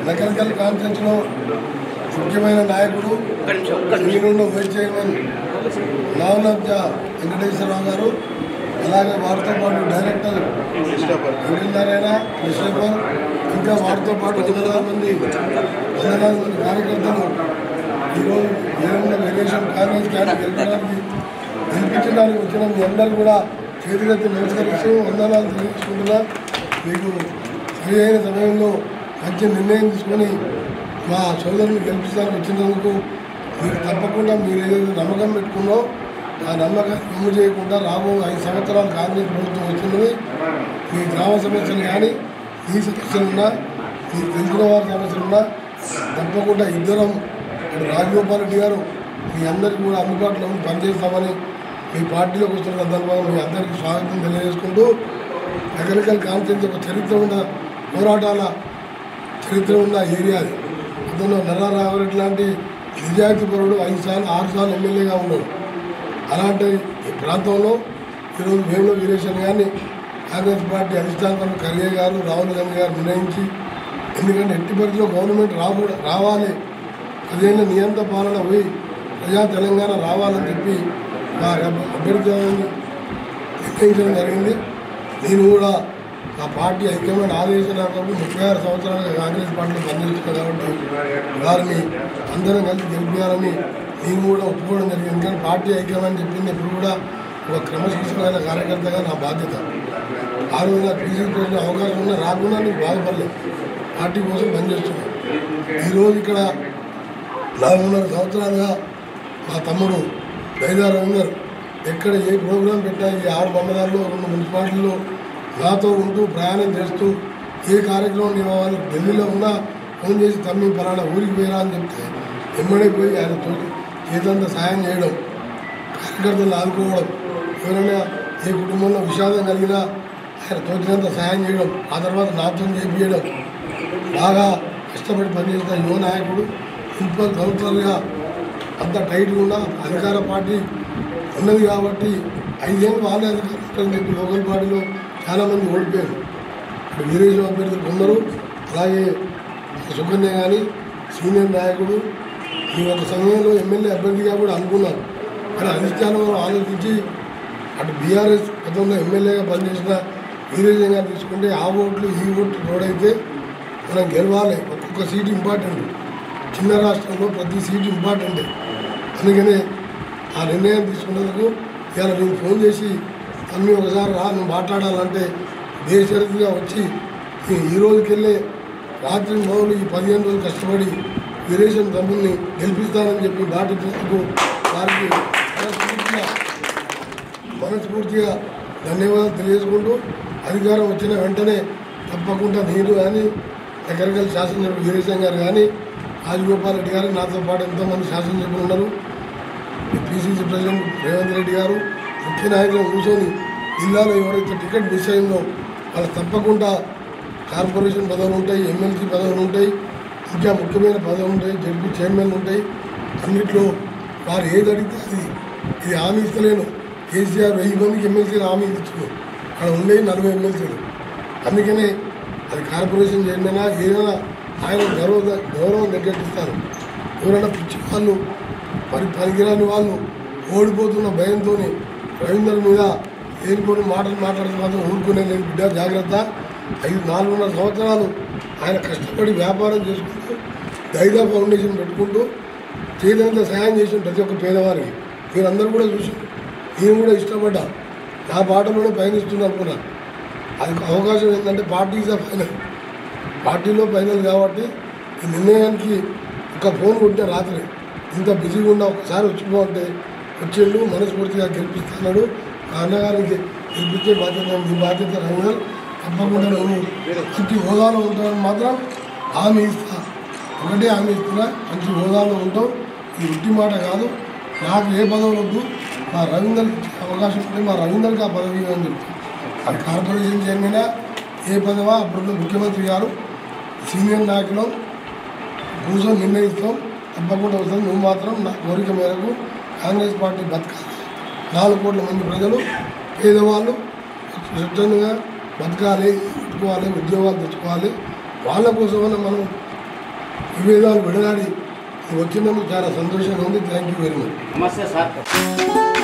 mechanical కాన్ఫరెన్స్లో ముఖ్యమైన నాయకుడు మీరున్న వైస్ చైర్మన్ నవనబ్జ వెంకటేశ్వరరావు గారు అలాగే వారితో పాటు డైరెక్టర్ వెంకటనారాయణ కృష్ణపర్ ఇంకా వారితో పాటు వందలాది మంది వందలాది మంది కార్యకర్తలు ఈరోజు ఏమన్నా వేరియేషన్ కాంగ్రెస్ క్యాండిడేట్ గెలపడానికి గెలిపించడానికి వచ్చిన మీ అందరూ కూడా చేతులెత్తి నమస్కరిస్తూ వందనాలు తెలియజేసుకుంటున్నా మీకు సరి అయిన సమయంలో మంచి నిర్ణయం తీసుకొని మా సోదరుని గెలిపించడానికి వచ్చినందుకు మీరు తప్పకుండా మీరు ఏదైతే నమ్మకం పెట్టుకున్నో ఆ నమ్మకం అమలు చేయకుండా రాబో ఐదు సంవత్సరాలు కాంగ్రెస్ ప్రభుత్వం వస్తున్నది మీ గ్రామ సమస్యలు కానీ మీ సమస్యలు ఉన్నా మీకు తెలిసిన వారి సమస్యలు ఉన్నా తప్పకుండా ఇద్దరం ఇప్పుడు రాజగోపాల్ రెడ్డి గారు మీ అందరికీ కూడా అందుబాటులో ఉండి పనిచేస్తామని మీ పార్టీలోకి వస్తున్న సందర్భంగా మీ అందరికీ స్వాగతం తెలియజేసుకుంటూ అగ్రికల్ కాన్ఫరెన్స్ ఒక చరిత్ర ఉన్న పోరాటాల చరిత్ర ఉన్న ఏరియా అది అందులో నర్రా రాఘవరెడ్డి లాంటి నిజాయితీ పరుడు ఐదు సార్లు ఆరు సార్లు ఎమ్మెల్యేగా ఉన్నాడు అలాంటి ఈ ప్రాంతంలో ఈరోజు వేముల వీరేశన్ గారిని కాంగ్రెస్ పార్టీ అధిష్టానం ఖర్గే గారు రాహుల్ గాంధీ గారు నిర్ణయించి ఎందుకంటే ఎట్టి పరిధిలో గవర్నమెంట్ రావు రావాలి పదిహేను నియంత్ర పాలన పోయి ప్రజా తెలంగాణ రావాలని చెప్పి మా అభ్యర్థులను నిర్ణయించడం జరిగింది నేను కూడా నా పార్టీ ఐక్యమైన ఆదేశాలకు ముప్పై ఆరు సంవత్సరాలుగా కాంగ్రెస్ పార్టీలో పనిచేస్తున్నాను కాబట్టి వారిని అందరం కలిసి గెలిపించాలని నేను కూడా ఒప్పుకోవడం జరిగింది ఎందుకంటే పార్టీ ఐక్యమని చెప్పింది ఇప్పుడు కూడా ఒక క్రమశిక్షణమైన కార్యకర్తగా నా బాధ్యత ఆ రోజు నాకు పీసీ ప్రెసిడెంట్ అవకాశం ఉన్నా రాకుండా నేను బాధపడలేదు పార్టీ కోసం పనిచేస్తున్నాను ఈరోజు ఇక్కడ నాలుగున్నర సంవత్సరాలుగా మా తమ్ముడు దైదా రవీందర్ ఎక్కడ ఏ ప్రోగ్రాం పెట్టినా ఈ ఆరు మండలాల్లో రెండు మున్సిపాలిటీల్లో నాతో ఉంటూ ప్రయాణం చేస్తూ ఏ కార్యక్రమం నేను వాళ్ళు ఢిల్లీలో ఉన్నా ఫోన్ చేసి తమ్మి పలానా ఊరికి పోయిరా అని చెప్తే ఎమ్మడే పోయి ఆయన తోటి చేతంతా సాయం చేయడం కార్యకర్తలు ఆదుకోవడం ఎవరైనా ఏ కుటుంబంలో విషాదం కలిగినా ఆయన తోచినంత సాయం చేయడం ఆ తర్వాత నాతో చేపించడం బాగా కష్టపడి పనిచేసిన యువ నాయకుడు మున్సిపల్ కౌన్సిలర్గా అంత టైట్గా ఉన్న అధికార పార్టీ ఉన్నది కాబట్టి ఐదేళ్ళు వాళ్ళే అధికారం ఉంటుందని చెప్పి లోకల్ పార్టీలో చాలామంది ఓడిపోయారు ఇప్పుడు వీరేశ్వర అభ్యర్థులు కొందరు అలాగే సుకన్య కానీ సీనియర్ నాయకుడు ఈ ఒక సమయంలో ఎమ్మెల్యే అభ్యర్థిగా కూడా అనుకున్నారు కానీ అధిష్టానం ఆలోచించి అటు బీఆర్ఎస్ గతంలో ఎమ్మెల్యేగా పనిచేసిన వీరేశం గారు తీసుకుంటే ఆ ఓట్లు ఈ ఓట్లు తోడైతే మనం గెలవాలి ఒక్కొక్క సీట్ ఇంపార్టెంట్ చిన్న రాష్ట్రంలో ప్రతి సీట్ ఇంపార్టెంట్ అందుకనే ఆ నిర్ణయం తీసుకున్నందుకు ఇవాళ నేను ఫోన్ చేసి తమ్మి ఒకసారి రా నువ్వు మాట్లాడాలంటే బేషరతుగా వచ్చి ఈ- ఈ రోజుకెళ్ళే రాత్రి మొదలు ఈ పదిహేను రోజులు కష్టపడి వీరేశం తమ్ముల్ని గెలిపిస్తానని చెప్పి దాటినందుకు వారికి మనస్ఫూర్తిగా మనస్ఫూర్తిగా ధన్యవాదాలు తెలియజేసుకుంటూ అధికారం వచ్చిన వెంటనే తప్పకుండా నేను కానీ ఎక్కడికెళ్ళి శాసనసభ్యులు వీరేశం గారు కానీ రాజగోపాల్ రెడ్డి గారు నాతో పాటు ఎంతోమంది శాసనసభ్యులు ఉన్నారు పిసిసి ప్రెసిడెంట్ రేవంత్ రెడ్డి గారు ముఖ్య నాయకులు కూర్చొని జిల్లాలో ఎవరైతే టికెట్ మిస్ అయిందో వాళ్ళు తప్పకుండా కార్పొరేషన్ పదవులు ఉంటాయి ఎమ్మెల్సీ పదవులు ఉంటాయి ఇంకా ముఖ్యమైన పదవులు ఉంటాయి జడ్పీ చైర్మన్లు ఉంటాయి అన్నిట్లో వారు ఏది అడిగితే అది ఇది హామీ ఇస్తలేను కేసీఆర్ వెయ్యి మందికి ఎమ్మెల్సీలు హామీ ఇచ్చారు అక్కడ ఉండేవి నలభై ఎమ్మెల్సీలు అందుకనే అది కార్పొరేషన్ చైర్మన్ ఏదైనా ఆయన గౌరవ గౌరవం దగ్గరిస్తారు ఎవరైనా పిచ్చి వాళ్ళు మరి పనికిరాని వాళ్ళు ఓడిపోతున్న భయంతో రవీందర్ మీద లేనిపోని మాటలు మాట్లాడుతూ మాత్రం ఊరుకునే లేదు బిడ్డ జాగ్రత్త ఐదు నాలుగున్నర సంవత్సరాలు ఆయన కష్టపడి వ్యాపారం చేసుకుంటూ దైదా ఫౌండేషన్ పెట్టుకుంటూ చేయనంత సహాయం చేసిన ప్రతి ఒక్క పేదవారికి మీరందరూ కూడా చూసి నేను కూడా ఇష్టపడ్డా నా పాటలోనే పయనిస్తుంది అనుకున్నా అది అవకాశం ఏంటంటే పార్టీ ఈజ్ ఫైనల్ పార్టీలో ఫైనల్ కాబట్టి ఈ నిర్ణయానికి ఒక ఫోన్ కొట్టే రాత్రి ఇంత బిజీగా ఉన్నా ఒకసారి వచ్చిపో అంటే వచ్చిండు మనస్ఫూర్తిగా గెలిపిస్తున్నాడు ఆ అన్నగారికి గెలిపించే బాధ్యత మీ బాధ్యత రంగల్ తప్పకుండా నువ్వు మంచి హోదాలో ఉంటానని మాత్రం హామీ ఇస్తా ఒకటే హామీ ఇస్తున్నా మంచి హోదాలో ఉంటావు ఇది ఇంటి మాట కాదు నాకు ఏ పదవులు వద్దు మా రవీందర్కి ఇచ్చే అవకాశం ఉంటే మా రవీందర్కి ఆ పదవి అని చెప్తాను అది కార్పొరేషన్ చైర్మన్ ఏ పదవా అప్పుడు ముఖ్యమంత్రి గారు సీనియర్ నాయకులు కూర్చొని నిర్ణయిస్తాం తప్పకుండా వస్తుంది నువ్వు మాత్రం నా కోరిక మేరకు కాంగ్రెస్ పార్టీ బతకాలి నాలుగు కోట్ల మంది ప్రజలు పేదవాళ్ళు స్వచ్ఛందంగా బతకాలి పెట్టుకోవాలి ఉద్యోగాలు తెచ్చుకోవాలి వాళ్ళ కోసమైనా మనం విభేదాలు విడనాడి వచ్చినందుకు చాలా సంతోషంగా ఉంది థ్యాంక్ యూ వెరీ మచ్ నమస్తే సార్